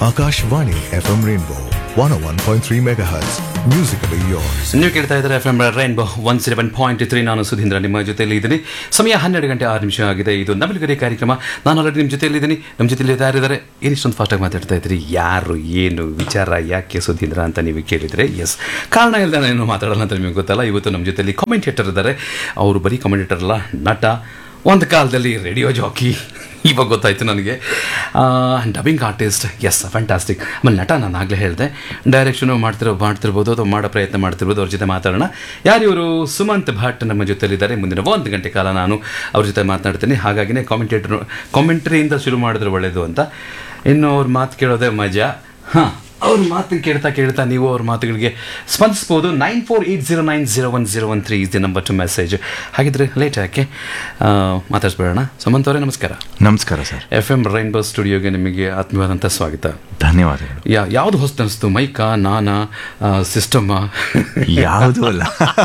Akashvani FM Rainbow 101.3 MHz. Musically yours. ನೀವು ಕೇಳ್ತಾ ಇದ್ದಾರೆ F M rainbow one seven point three ನಾನು ಸುಧೀಂದ್ರ ನಿಮ್ಮ ಜೊತೆಯಲ್ಲಿ ಇದ್ದೀನಿ ಸಮಯ ಹನ್ನೆರಡು ಗಂಟೆ ಆರು ನಿಮಿಷ ಆಗಿದೆ ಇದು ನವಲುಗರಿ ಕಾರ್ಯಕ್ರಮ ನಾನು ಆಲ್ರೆಡಿ ನಿಮ್ಮ ಜೊತೆಯಲ್ಲಿ ಇದ್ದೀನಿ ನಮ್ಮ ಜೊತೆಯಲ್ಲಿ ಯಾರಿದ್ದಾರೆ ಏನಿಷ್ಟೊಂದು ಫಾಸ್ಟಾಗಿ ಮಾತಾಡ್ತಾ ಇದ್ರಿ ಯಾರು ಏನು ವಿಚಾರ ಯಾಕೆ ಸುಧೀಂದ್ರ ಅಂತ ನೀವು ಕೇಳಿದರೆ ಎಸ್ ಕಾರಣ ಇಲ್ಲದೆ ಏನು ಮಾತಾಡಲ್ಲ ಅಂತ ನಿಮಗೆ ಗೊತ್ತಲ್ಲ ಇವತ್ತು ನಮ್ಮ ಜೊತೆಯಲ್ಲಿ ಕಾಮೆಂಟೇಟರ್ ಇದ್ದಾರೆ ಅವರು ಬರೀ ಕಾಮೆಂಟೇಟರ್ ಅಲ್ಲ ನಟ ಒಂದು ಕಾಲದಲ್ಲಿ ರೇಡಿಯೋ ಜಾಕಿ ಇವಾಗ ಗೊತ್ತಾಯ್ತು ನನಗೆ ಡಬ್ಬಿಂಗ್ ಆರ್ಟಿಸ್ಟ್ ಎಸ್ ಫ್ಯಾಂಟಾಸ್ಟಿಕ್ ಆಮೇಲೆ ನಟ ನಾನು ಆಗಲೇ ಹೇಳಿದೆ ಡೈರೆಕ್ಷನು ಮಾಡ್ತಿರೋ ಮಾಡ್ತಿರ್ಬೋದು ಅಥವಾ ಮಾಡೋ ಪ್ರಯತ್ನ ಮಾಡ್ತಿರ್ಬೋದು ಅವ್ರ ಜೊತೆ ಮಾತಾಡೋಣ ಯಾರು ಇವರು ಸುಮಂತ್ ಭಟ್ ನಮ್ಮ ಜೊತೆಲಿದ್ದಾರೆ ಮುಂದಿನ ಒಂದು ಗಂಟೆ ಕಾಲ ನಾನು ಅವ್ರ ಜೊತೆ ಮಾತನಾಡ್ತೀನಿ ಹಾಗಾಗಿನೇ ಕಾಮೆಂಟೇಟರ್ ಕಾಮೆಂಟ್ರಿಯಿಂದ ಶುರು ಮಾಡಿದ್ರೆ ಒಳ್ಳೆಯದು ಅಂತ ಇನ್ನು ಅವ್ರ ಮಾತು ಕೇಳೋದೇ ಮಜಾ ಹಾಂ ಅವ್ರ ಮಾತು ಕೇಳ್ತಾ ಕೇಳ್ತಾ ನೀವು ಅವ್ರ ಮಾತುಗಳಿಗೆ ಸ್ಪಂದಿಸ್ಬೋದು nine four eight zero nine zero one zero one three is the number to message ಹಾಗಿದ್ರೆ ಲೇಟ್ ಯಾಕೆ ಆ, ಮಾತಾಡ್ಸ್ಬೇಡೋಣ ಸುಮಂತ್ ಅವರೇ ನಮಸ್ಕಾರ ನಮಸ್ಕಾರ ಸರ್ ಎಫ್ ಎಂ ರೈನ್ಬೋ ಸ್ಟುಡಿಯೋಗೆ ನಿಮಗೆ ಆತ್ಮೀಯವಾದಂಥ ಸ್ವಾಗತ ಧನ್ಯವಾದಗಳು ಯಾ ಯಾವುದು ಹೊಸ್ತು ಅನಿಸ್ತು ಮೈಕಾ ನಾನಾ ಸಿಸ್ಟಮ್ಮ ಯಾವುದೂ ಅಲ್ಲ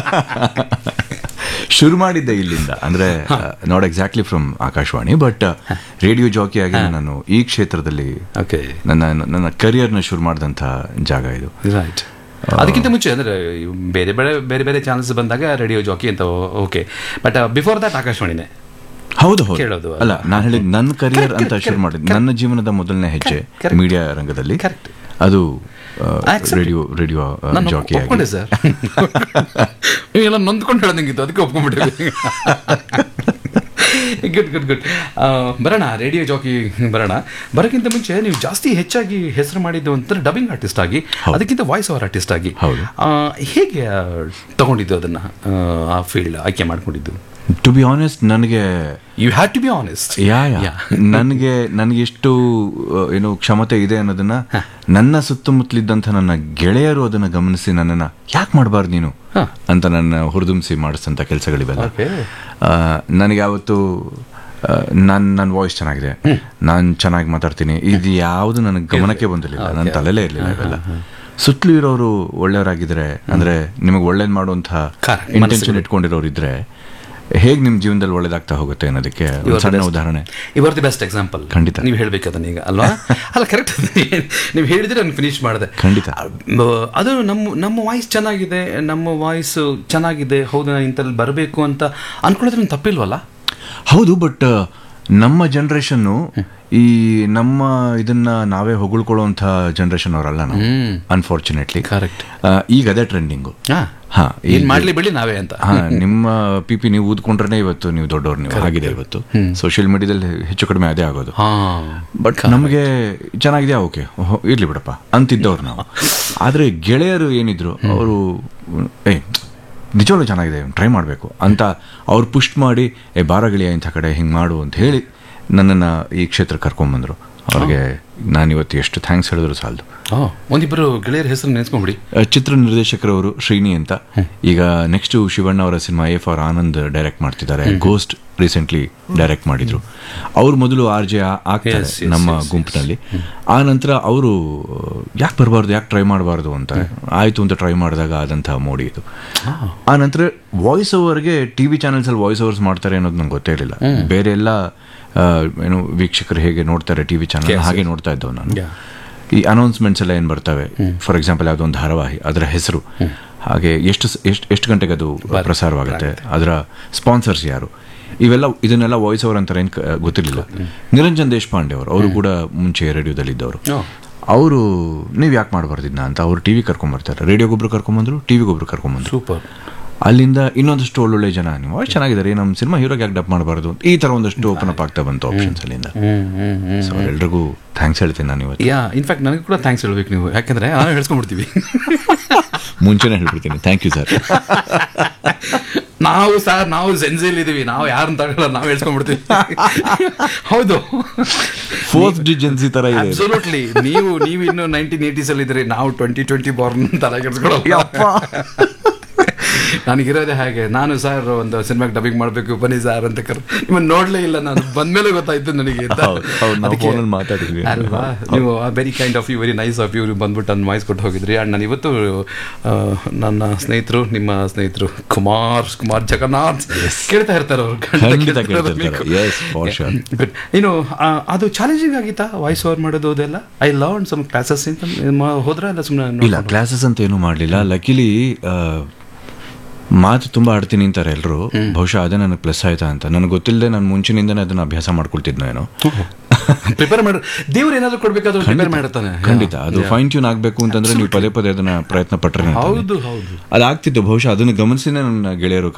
ಶುರು ಮಾಡಿದ್ದೆ ಇಲ್ಲಿಂದ ಅಂದ್ರೆ not exactly from Akashvani but radio jockey ಆಗಿ ನಾನು ಈ ಕ್ಷೇತ್ರದಲ್ಲಿ ಓಕೆ ನನ್ನ ನನ್ನ ಕರಿಯರ್ನ ಶುರು ಮಾಡಿದಂಥ ಜಾಗ ಇದು ರೈಟ್ ಅದಕ್ಕಿಂತ ಮುಂಚೆ ಅಂದರೆ ಬೇರೆ ಬೇರೆ ಬೇರೆ ಬೇರೆ ಚಾನಲ್ಸ್ ಬಂದಾಗ ರೇಡಿಯೋ ಜಾಕಿ ಅಂತ ಓಕೆ ಬಟ್ ಬಿಫೋರ್ ದಟ್ ಆಕಾಶವಾಣಿನೇ ಹೌದು ಹೌದು ಕೇಳೋದು ಅಲ್ಲ ನಾನು ಹೇಳಿದ ನನ್ನ ಕರಿಯರ್ Correct, ಅಂತ correct, ಶುರು correct, ಮಾಡಿದ್ದು ನನ್ನ ಜೀವನದ ಮೊದಲನೇ ಹೆಜ್ಜೆ Correct. ಮೀಡಿಯಾ ರಂಗದಲ್ಲಿ Correct. ಅದು Accept. ರೇಡಿಯೋ ರೇಡಿಯೋ ನಾನು ಜಾಕಿ ಒಪ್ಕೊಂಡೆ ಆಗಿ ಸರ್ ನೀವೆಲ್ಲ ನೊಂದ್ಕೊಂಡು ಹೇಳೋದಂಗಿತ್ತು ಅದಕ್ಕೆ ಒಪ್ಕೊಂಡ್ಬಿಟ್ಟೆ ಗುಡ್ ಗುಡ್ ಗುಡ್ ಬರೋಣ ರೇಡಿಯೋ ಜಾಕಿ ಬರೋಣ ಬರೋಕ್ಕಿಂತ ಮುಂಚೆ ನೀವು ಜಾಸ್ತಿ ಹೆಚ್ಚಾಗಿ ಹೆಸರು ಮಾಡಿದ್ದು ಅಂತಂದ್ರೆ ಡಬ್ಬಿಂಗ್ ಆರ್ಟಿಸ್ಟ್ ಆಗಿ ಅದಕ್ಕಿಂತ ವಾಯ್ಸ್ ಓವರ್ ಆರ್ಟಿಸ್ಟ್ ಆಗಿ ಹೌದು. ಆ, ಹೇಗೆ ಆ, ತಗೊಂಡಿದ್ದು ಅದನ್ನ ಆ, ಆ ಫೀಲ್ಡ್ ಆಯ್ಕೆ ಮಾಡ್ಕೊಂಡಿದ್ದು ಟು ಬಿ ಆನೆಸ್ಟ್ ನನಗೆ you have to be honest yeah yeah ನನಗೆ ನನಗೆ ಎಷ್ಟು ಅಹ್, ಏನು ಕ್ಷಮತೆ ಇದೆ ಅನ್ನೋದನ್ನ ನನ್ನ ಸುತ್ತಮುತ್ತಲಿದ್ದಂಥ ನನ್ನ ಗೆಳೆಯರು ಅದನ್ನ ಗಮನಿಸಿ ನನ್ನನ್ನ ಯಾಕೆ ಮಾಡಬಾರ್ದು ನೀನು ಹ. ಅಂತ ನನ್ನ ಹುರಿದುಂಬಿಸಿ ಮಾಡಿಸಿದಂಥ ಕೆಲಸಗಳಿವೆಲ್ಲ Okay. ನನಗೆ ಯಾವತ್ತು ನನ್ನ ನನ್ನ ವಾಯ್ಸ್ ಚೆನ್ನಾಗಿದೆ ನಾನು ಚೆನ್ನಾಗಿ ಮಾತಾಡ್ತೀನಿ ಇದು ಯಾವುದು ನನಗೆ ಗಮನಕ್ಕೆ ಬಂದಿರಲಿಲ್ಲ ನನ್ನ ತಲೆಲೇ ಇರಲಿಲ್ಲ ಇವೆಲ್ಲ ಸುತ್ತಲೂ ಇರೋರು ಒಳ್ಳೆಯವರಾಗಿದ್ರೆ ಅಂದ್ರೆ ನಿಮಗೆ ಒಳ್ಳೇದು ಮಾಡುವಂಥ Correct. ಇಂಟೆನ್ಷನ್ ಇಟ್ಕೊಂಡಿರೋರು ಇದ್ರೆ ಹೇಗೆ ನಿಮ್ಮ ಜೀವನದಲ್ಲಿ ಒಳ್ಳೇದಾಗ್ತಾ ಹೋಗುತ್ತೆ ಅನ್ನೋದಕ್ಕೆ ಒಂದು ಸಣ್ಣ ಉದಾಹರಣೆ ಇವರ್ ದಿ ಬೆಸ್ಟ್ ಎಕ್ಸಾಂಪಲ್ ಖಂಡಿತ. ನೀವು ಹೇಳ್ಬೇಕು ಅದನ್ನ ಈಗ ಅಲ್ವಾ ಅಲ್ಲ ಕರೆಕ್ಟ್ ನೀವು ಹೇಳಿದ್ರೆ ನಾನು ಫಿನಿಶ್ ಮಾಡಿದೆ ಖಂಡಿತ. ಅದು ನಮ್ಮ ನಮ್ಮ ವಾಯ್ಸ್ ಚೆನ್ನಾಗಿದೆ ನಮ್ಮ ವಾಯ್ಸ್ ಚೆನ್ನಾಗಿದೆ ಹೌದು ನಾನು ಇಂಥಲ್ಲಿ ಬರಬೇಕು ಅಂತ ಅನ್ಕೊಳ್ಳೋದ್ರೆ ತಪ್ಪಿಲ್ವಲ್ಲ ಹೌದು ಬಟ್ ನಮ್ಮ ಜನರೇಷನ್ನು ಈ ನಮ್ಮ ಇದನ್ನ ನಾವೇ ಹೊಗಳ್ಕೊಳ್ಳುವಂಥ ಜನರೇಷನ್ ಅವರಲ್ಲ ನಾವು ಹ್ಮ್. Unfortunately Correct. ಈಗ ಅದೇ ಟ್ರೆಂಡಿಂಗು ಹಾ ಹಾ ಏನ್ ಈಗ- ಮಾಡ್ಲಿ ಬಿಡಿ ನಾವೇ ಅಂತ ಹಾ ನಿಮ್ಮ ಪಿ ಪಿ ನೀವು ಊದ್ಕೊಂಡ್ರೆ ಇವತ್ತು ನೀವು ದೊಡ್ಡವ್ರು ನೀವು ಆಗಿದೆ ಇವತ್ತು ಸೋಷಿಯಲ್ ಮೀಡಿಯಾದಲ್ಲಿ ಹೆಚ್ಚು ಕಡಿಮೆ ಅದೇ ಆಗೋದು ಹಾ ಬಟ್ ನಮಗೆ ಚೆನ್ನಾಗಿದೆಯಾ ಓಕೆ ಇರ್ಲಿ ಬಿಡಪ್ಪ ಅಂತಿದ್ದವ್ರು ನಾವು ಆದರೆ ಗೆಳೆಯರು ಏನಿದ್ರು ಅವರು ಏ ನಿಜವಾಗ್ಲೂ ಚೆನ್ನಾಗಿದೆ ಟ್ರೈ ಮಾಡಬೇಕು ಅಂತ ಅವ್ರು ಪುಷ್ ಮಾಡಿ ಏ ಬಾರ ಗೆಳೆಯ ಇಂಥ ಕಡೆ ಹಿಂಗೆ ಮಾಡು ಅಂತ ಹೇಳಿ ನನ್ನನ್ನು ಈ ಕ್ಷೇತ್ರಕ್ಕೆ ಕರ್ಕೊಂಬಂದರು ಅವ್ರಿಗೆ ನಾನಿವತ್ತು ಎಷ್ಟು ಥ್ಯಾಂಕ್ಸ್ ಹೇಳಿದ್ರು ಸಾಲದು ಆ, ಒಂದಿಬ್ಬರು ಗೆಳೆಯರ ಹೆಸರು ನೆನೆಸ್ಕೊಂಬಿಡಿ ಅಹ್, ಚಿತ್ರ ನಿರ್ದೇಶಕರವರು ಶ್ರೀನಿ ಅಂತ ಈಗ ನೆಕ್ಸ್ಟ್ ಶಿವಣ್ಣ ಅವರ cinema A for Anand direct ಮಾಡ್ತಿದ್ದಾರೆ ಗೋಸ್ಟ್ ರೀಸೆಂಟ್ಲಿ ಡೈರೆಕ್ಟ್ ಮಾಡಿದ್ರು ಅವ್ರು ಮೊದಲು ಆರ್ ಜೆ ಆಗ್ತಾರೆ Yes, yes, ನಮ್ಮ yes, yes. ಗುಂಪಿನಲ್ಲಿ ಆ ನಂತರ ಅವರು ಯಾಕೆ ಬರಬಾರ್ದು ಯಾಕೆ ಟ್ರೈ ಮಾಡಬಾರ್ದು ಅಂತ ಆಯ್ತು ಅಂತ ಟ್ರೈ ಮಾಡಿದಾಗ ಆದಂತಹ ಮೋಡಿ ಇದು ಆ ನಂತರ ವಾಯ್ಸ್ ಓವರ್ಗೆ ಟಿ ವಿ ಚಾನೆಲ್ಸಲ್ಲಿ ವಾಯ್ಸ್ ಓವರ್ಸ್ ಮಾಡ್ತಾರೆ ಅನ್ನೋದು ನಂಗೆ ಗೊತ್ತೇ ಇರಲಿಲ್ಲ ಬೇರೆ ಎಲ್ಲ ಆ, ಏನು ವೀಕ್ಷಕರು ಹೇಗೆ ನೋಡ್ತಾರೆ ಟಿ ವಿ ಚಾನಲ್ Yes, ಹಾಗೆ ನೋಡ್ತಾ ಇದ್ದವು ನಾನು Yeah. ಈ ಅನೌನ್ಸ್ಮೆಂಟ್ಸ್ ಎಲ್ಲ ಏನು ಬರ್ತವೆ ಫಾರ್ ಎಕ್ಸಾಂಪಲ್ ಯಾವುದೋ ಒಂದು ಧಾರಾವಾಹಿ ಅದರ ಹೆಸರು ಹಾಗೆ ಎಷ್ಟು ಸ- ಎಷ್ಟು ಎಷ್ಟು ಗಂಟೆಗೆ ಅದು ಪ್ರಸಾರವಾಗುತ್ತೆ ಅದರ ಸ್ಪಾನ್ಸರ್ಸ್ ಯಾರು ಇವೆಲ್ಲ ಇದನ್ನೆಲ್ಲ ವಾಯ್ಸ್ ಓವರ್ ಅಂತಾರೆ ಏನು ಗೊತ್ತಿರಲಿಲ್ಲ ನಿರಂಜನ್ ದೇಶಪಾಂಡೆ ಅವರು ಅವರು ಕೂಡ ಮುಂಚೆ ರೇಡಿಯೋದಲ್ಲಿದ್ದವರು ಓ. ಅವರು ನೀವು ಯಾಕೆ ಮಾಡಬಾರ್ದಿದ್ನ ಅಂತ ಅವರು ಟಿವಿ ಕರ್ಕೊಂಬರ್ತಾರೆ ರೇಡಿಯೋಗೊಬ್ರು ಕರ್ಕೊಂಬಂದ್ರು ಟಿವಿಗೊಬ್ರು ಕರ್ಕೊಂಬಂದ್ರು ಸೂಪರ್ ಅಲ್ಲಿಂದ ಇನ್ನೊಂದಷ್ಟು ಒಳ್ಳೊಳ್ಳೆ ಜನ ನೀವು ವಾಯ್ಸ್ ಚೆನ್ನಾಗಿದ್ದಾರೆ ನಮ್ಮ ಸಿನಿಮಾ ಹೀರೋಗೆ ಯಾಕೆ ಡಬ್ ಮಾಡಬಾರ್ದು ಈ ಥರ ಒಂದಷ್ಟು ಓಪನ್ ಅಪ್ ಆಗ್ತಾ ಬಂತು ಆಪ್ಷನ್ಸ್ ಅಲ್ಲಿಂದ ಹ್ಮ್ ಹ್ಮ್ ಹ್ಮ್ ಸೊ ಎಲ್ರಿಗೂ ಥ್ಯಾಂಕ್ಸ್ ಹೇಳ್ತೀನಿ ನಾನು ಇವತ್ತು ಯಾ ಇನ್ಫ್ಯಾಕ್ಟ್ ನನಗೆ ಕೂಡ ಥ್ಯಾಂಕ್ಸ್ ಹೇಳ್ಬೇಕು ನೀವು ಯಾಕಂದ್ರೆ ನಾವು ಹೇಳ್ಸ್ಕೊಂಡ್ಬಿಡ್ತೀವಿ ಮುಂಚೆನೇ ಹೇಳ್ಬಿಡ್ತೀನಿ ಥ್ಯಾಂಕ್ ಯು ಸರ್ ನಾವು ಸರ್ ನಾವು ಸೆನ್ಸೇಲ್ ಇದೀವಿ ನಾವು ಯಾರನ್ನ ತಗೊಳ್ಳಲ್ಲ ನಾವು ಹೇಳ್ಸ್ಕೊಂಡ್ಬಿಡ್ತೀವಿ ಹೌದು ಫೋರ್ತ್ ಡಿಜೆನ್ಸಿ ತರ ಇದೆ ಇದು. ಅಬ್ಸಲ್ಯೂಟ್ಲಿ ನೀವು ನೀವು ಇನ್ನು ನೈನ್ಟೀನ್ ಏಟೀಸ್ ಅಲ್ಲಿ ಇದ್ರಿ ನಾವು ಟ್ವೆಂಟಿ ಟ್ವೆಂಟಿ ಬಾರ್ನ್ ತಲೆ ಕೆಡ್ಸ್ಕೊಳ್ಳಲ್ಲ ನನಗಿರೋದೇ ಹಾಗೆ ನಾನು ಸರ್ ಒಂದು ಸಿನಿಮಾಗೆ ಡಬ್ಬಿಂಗ್ ಮಾಡಬೇಕು ಬನ್ನಿ ಸರ್ ಅಂತ ಕರ್ ನಿಮ್ಮನ್ನು ನೋಡಲೇ ಇಲ್ಲ ನಾನು ಬಂದ್ಮೇಲೆ ಗೊತ್ತಾಯ್ತು ನನಗೆ ಅಂತ. ಹೌದು, ಹೌದು, ನಾವು ಅದಕ್ಕೆ- phone ಅಲ್ಲಿ ಮಾತಾಡಿದ್ವಿ. ಅಲ್ವಾ ನೀವು very kind of you very nice of you ಬಂದ್ಬಿಟ್ಟು ನನ್ನ ವಾಯ್ಸ್ ಕೊಟ್ಟು ಹೋಗಿದ್ರಿ ಆ್ಯಂಡ್ ನಾನು ಇವತ್ತು ಆ, ನನ್ನ ಸ್ನೇಹಿತರು ನಿಮ್ಮ ಸ್ನೇಹಿತರು ಕುಮಾರ್ ಕುಮಾರ್ ಜಗನ್ನಾಥ್ ಕೇಳ್ತಾ ಇರ್ತಾರೆ ಅವರು ಖಂಡಿತ ಕೇಳ್ತಾ ಇರ್ತಾರೆ. Yes, for sure. ಇನ್ನು ಆ, ಅದು ಚಾಲೆಂಜಿಂಗ್ ಆಗಿತ್ತಾ ವಾಯ್ಸ್ ಓವರ್ ಮಾಡೋದು ಅದೆಲ್ಲ ಐ ಲರ್ನ್ ಸಮ್ ಕ್ಲಾಸಸ್ ಅಂತ ಹೋದ್ರ ಇಲ್ಲ ಸುಮ್ಮನೆ ಇಲ್ಲ ಕ್ಲಾಸಸ್ ಅಂತ ಏನೂ ಮಾಡಲಿಲ್ಲ ಲಕಿಲಿ ಮಾತು ತುಂಬಾ ಆಡ್ತೀನಿ ಅಂತಾರೆ ಎಲ್ಲರೂ ಬಹುಶಃ ಅದೇ ನನಗೆ ಪ್ಲಸ್ ಆಯ್ತಾ ಅಂತ ನನಗೆ ಗೊತ್ತಿಲ್ಲದೆ ನಾನು ಮುಂಚಿನಿಂದನೇ ಅದನ್ನ ಅಭ್ಯಾಸ ಮಾಡ್ಕೊಳ್ತಿದ್ನೋ ಏನೋ ಪ್ರಿಪೇರ್ ಮಾಡ ದೇವ್ರು ಏನಾದ್ರು ಕೊಡ್ಬೇಕಾದ್ರೆ ಪ್ರಿಪೇರ್ ಮಾಡಿರ್ತಾನೆ ಖಂಡಿತ ಅದು ಫೈನ್ ಟ್ಯೂನ್ ಆಗಬೇಕು ಅಂತಂದ್ರೆ ನೀವು ಪದೇ ಪದೇ ಅದನ್ನ ಪ್ರಯತ್ನ ಪಟ್ರೆ ಹೌದು ಹೌದು ಅದಾಗ್ತಿತ್ತು ಬಹುಶಃ ಅದನ್ನು ಗಮನಿಸಿನೇ ನನ್ನ ಗೆಳೆಯರು